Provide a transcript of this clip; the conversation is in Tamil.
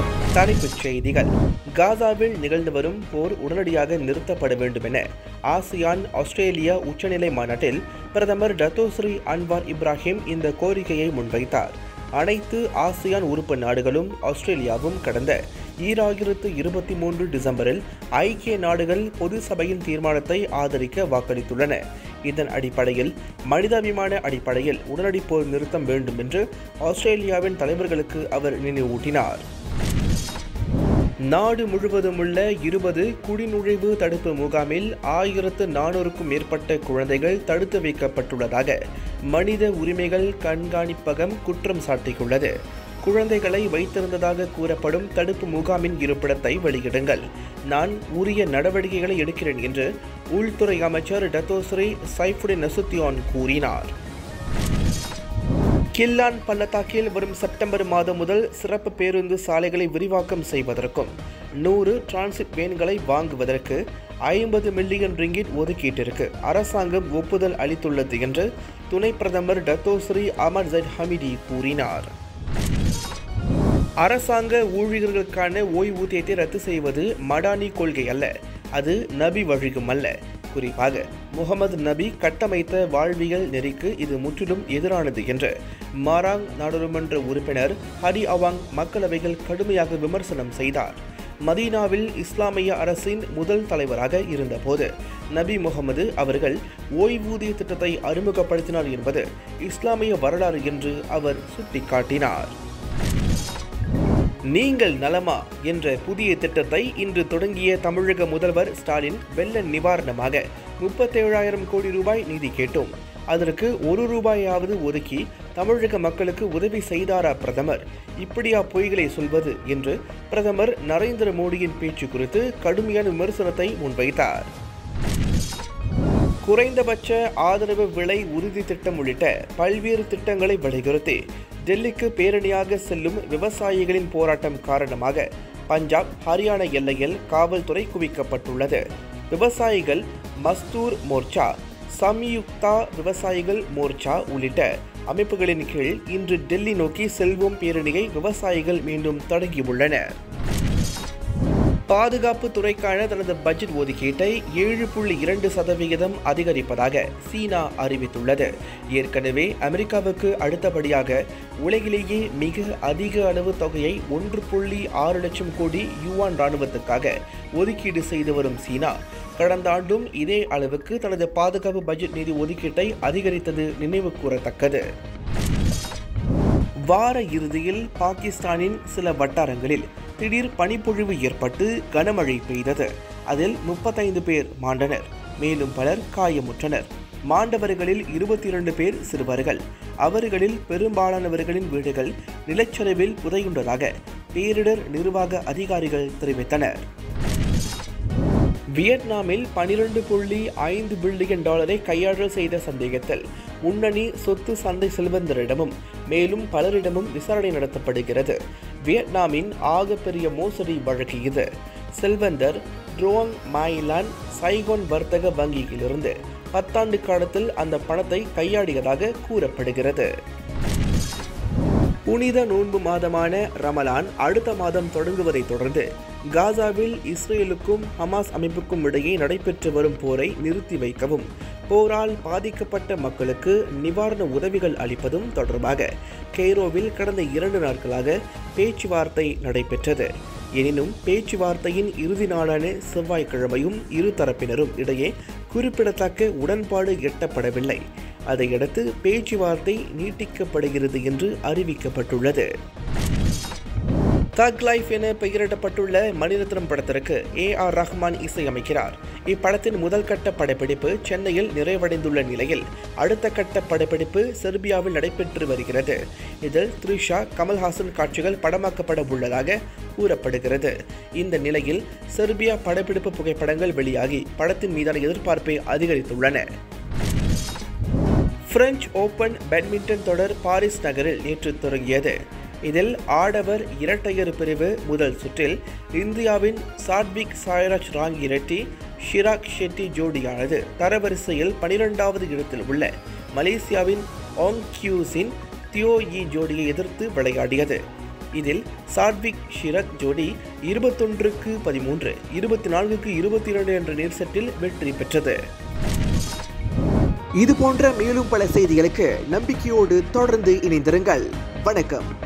தலைப்புச் செய்திகள் காசாவில் நிகழ்ந்து வரும் போர் உடனடியாக நிறுத்தப்பட வேண்டும் என ஆசியான் ஆஸ்திரேலியா உச்சநிலை மாநாட்டில் பிரதமர் டத்தோஸ்ரீ அன்வார் இப்ராஹிம் இந்த கோரிக்கையை முன்வைத்தார் அனைத்து ஆசியான் உறுப்பு நாடுகளும் ஆஸ்திரேலியாவும் கடந்த ஈராயிரத்து இருபத்தி மூன்று டிசம்பரில் ஐக்கிய நாடுகள் பொது சபையின் தீர்மானத்தை ஆதரிக்க வாக்களித்துள்ளன இதன் அடிப்படையில் மனிதாபிமான அடிப்படையில் உடனடி போர் நிறுத்தம் வேண்டும் என்று ஆஸ்திரேலியாவின் தலைவர்களுக்கு அவர் நினைவூட்டினார் நாடு முழுவதும் உள்ள இருபது குடிநுழைவு தடுப்பு முகாமில் ஆயிரத்து நானூறுக்கும் மேற்பட்ட குழந்தைகள் தடுத்து வைக்கப்பட்டுள்ளதாக மனித உரிமைகள் கண்காணிப்பகம் குற்றம் சாட்டியுள்ளது குழந்தைகளை வைத்திருந்ததாக கூறப்படும் தடுப்பு முகாமின் இருப்பிடத்தை வெளியிடுங்கள் நான் உரிய நடவடிக்கைகளை எடுக்கிறேன் என்று உள்துறை அமைச்சர் டத்தோஸ்ரீ சைஃபுடின் நசுத்தியான் கூறினார் கில்லான் பள்ளத்தாக்கில் வரும் செப்டம்பர் மாதம் முதல் சிறப்பு பேருந்து சாலைகளை விரிவாக்கம் செய்வதற்கும் நூறு டிரான்சிட் வேன்களை வாங்குவதற்கு ஐம்பது மில்லியன் ரிங்கிட் ஒதுக்கீட்டிற்கு அரசாங்கம் ஒப்புதல் அளித்துள்ளது என்று துணை பிரதமர் டத்தோஸ்ரீ அமர் ஜைட் ஹமிடி கூறினார் அரசாங்க ஊழியர்களுக்கான ஓய்வூதியத்தை ரத்து செய்வது மடானி கொள்கை அல்ல அது நபி வழிகும் அல்ல குறிப்பாக முகமது நபி கட்டமைத்த வாழ்வியல் நெறிக்கு இது முற்றிலும் எதிரானது என்று மாராங் நாடாளுமன்ற உறுப்பினர் ஹரி அவாங் மக்களவையில் கடுமையாக விமர்சனம் செய்தார் மதீனாவில் இஸ்லாமிய அரசின் முதல் தலைவராக இருந்தபோது நபி முகமது அவர்கள் ஓய்வூதிய திட்டத்தை அறிமுகப்படுத்தினார் என்பது இஸ்லாமிய வரலாறு என்று அவர் சுட்டிக்காட்டினார் நீங்கள் நலமா என்ற புதிய திட்டத்தை இன்று தொடங்கிய தமிழக முதல்வர் ஸ்டாலின் வெள்ள நிவாரணமாக முப்பத்தேழாயிரம் கோடி ரூபாய் நிதி கேட்டோம் அதற்கு ஒரு ரூபாயாவது ஒதுக்கி தமிழக மக்களுக்கு உதவி செய்தாரா பிரதமர் இப்படியா பொய்களை சொல்வது என்று பிரதமர் நரேந்திர மோடியின் பேச்சு குறித்து கடுமையான விமர்சனத்தை முன்வைத்தார் குறைந்தபட்ச ஆதரவு விலை உறுதி திட்டம் உள்ளிட்ட பல்வேறு திட்டங்களை வலியுறுத்தி டெல்லிக்கு பேரணியாக செல்லும் விவசாயிகளின் போராட்டம் காரணமாக பஞ்சாப் ஹரியானா எல்லையில் காவல்துறை குவிக்கப்பட்டுள்ளது விவசாயிகள் மஸ்தூர் மோர்ச்சா சம்யுக்தா விவசாயிகள் மோர்ச்சா உள்ளிட்ட அமைப்புகளின் கீழ் இன்று டெல்லி நோக்கி செல்வோம் பேரணியை விவசாயிகள் மீண்டும் தொடங்கியுள்ளனர் பாதுகாப்பு துறைக்கான தனது பட்ஜெட் ஒதுக்கீட்டை ஏழு புள்ளி இரண்டு சதவிகிதம் அதிகரிப்பதாக சீனா அறிவித்துள்ளது ஏற்கனவே அமெரிக்காவுக்கு அடுத்தபடியாக உலகிலேயே மிக அதிக அளவு தொகையை ஒன்று புள்ளி ஆறு லட்சம் கோடி யுவான் ராணுவத்துக்காக ஒதுக்கீடு செய்து வரும் சீனா கடந்த ஆண்டும் இதே அளவுக்கு தனது பாதுகாப்பு பட்ஜெட் நிதி ஒதுக்கீட்டை அதிகரித்தது நினைவு கூறத்தக்கது வார இறுதியில் பாகிஸ்தானின் சில வட்டாரங்களில் திடீர் பனிப்பொழிவு ஏற்பட்டு கனமழை பெய்தது அதில் முப்பத்தைந்து பேர் மாண்டனர் மேலும் பலர் காயமுற்றனர் மாண்டவர்களில் இருபத்தி இரண்டு பேர் சிறுவர்கள் அவர்களில் பெரும்பாலானவர்களின் வீடுகள் நிலச்சரிவில் புதையுண்டதாக பேரிடர் நிர்வாக அதிகாரிகள் தெரிவித்தனர் வியட்நாமில் பனிரெண்டு புள்ளி ஐந்து பில்லியன் டாலரை கையாளல் செய்த சந்தேகத்தில் முன்னணி சொத்து சந்தை செல்வந்தரிடமும் மேலும் பலரிடமும் விசாரணை நடத்தப்படுகிறது வியட்நாமின் ஆகப்பெரிய மோசடி வழக்கு இது செல்வந்தர் ட்ரோங் மாயிலான் சைகோன் வர்த்தக வங்கியிலிருந்து பத்தாண்டு காலத்தில் அந்த பணத்தை கையாடியதாக கூறப்படுகிறது புனித நோன்பு மாதமான ரமலான் அடுத்த மாதம் தொடங்குவதை தொடர்ந்து காசாவில் இஸ்ரேலுக்கும் ஹமாஸ் அமைப்புக்கும் இடையே நடைபெற்று வரும் போரை நிறுத்தி வைக்கவும் போரால் பாதிக்கப்பட்ட மக்களுக்கு நிவாரண உதவிகள் அளிப்பதும் தொடர்பாக கெய்ரோவில் கடந்த இரண்டு நாட்களாக பேச்சுவார்த்தை நடைபெற்றது எனினும் பேச்சுவார்த்தையின் இறுதி நாளான செவ்வாய்க்கிழமையும் இரு தரப்பினரும் இடையே குறிப்பிடத்தக்க உடன்பாடு எட்டப்படவில்லை அதையடுத்து பேச்சுவார்த்தை நீட்டிக்கப்படுகிறது என்று அறிவிக்கப்பட்டுள்ளது தக் லைஃப் என பெயரிடப்பட்டுள்ள மணிரத்னம் படத்திற்கு ஏ ஆர் ரஹ்மான் இசையமைக்கிறார் இப்படத்தின் முதல் கட்ட படப்பிடிப்பு சென்னையில் நிறைவடைந்துள்ள நிலையில் அடுத்த கட்ட படப்பிடிப்பு செர்பியாவில் நடைபெற்று வருகிறது இதில் த்ரிஷா கமல்ஹாசன் காட்சிகள் படமாக்கப்பட உள்ளதாக கூறப்படுகிறது இந்த நிலையில் செர்பியா படப்பிடிப்பு புகைப்படங்கள் வெளியாகி படத்தின் மீதான எதிர்பார்ப்பை அதிகரித்துள்ளன பிரெஞ்சு ஓபன் பேட்மிண்டன் தொடர் பாரிஸ் நகரில் நேற்று தொடங்கியது இதில் ஆடவர் இரட்டையர் பிரிவு முதல் சுற்றில் இந்தியாவின் சாத்விக் சாய்ராஜ் ராங்கி ரெட்டி ஷிராக் ஷெட்டி ஜோடியானது தரவரிசையில் பனிரெண்டாவது இடத்தில் உள்ள மலேசியாவின் ஆங் கியூஸின் தியோ இ ஜோடியை எதிர்த்து விளையாடியது இதில் சாட்விக் ஷிரக் ஜோடி இருபத்தொன்றுக்கு பதிமூன்று இருபத்தி நான்குக்கு இருபத்தி இரண்டு என்ற நேர் செட்டில் வெற்றி பெற்றது இது போன்ற மேலும் பல செய்திகளுக்கு நம்பிக்கையோடு தொடர்ந்து இணைந்திருங்கள் வணக்கம்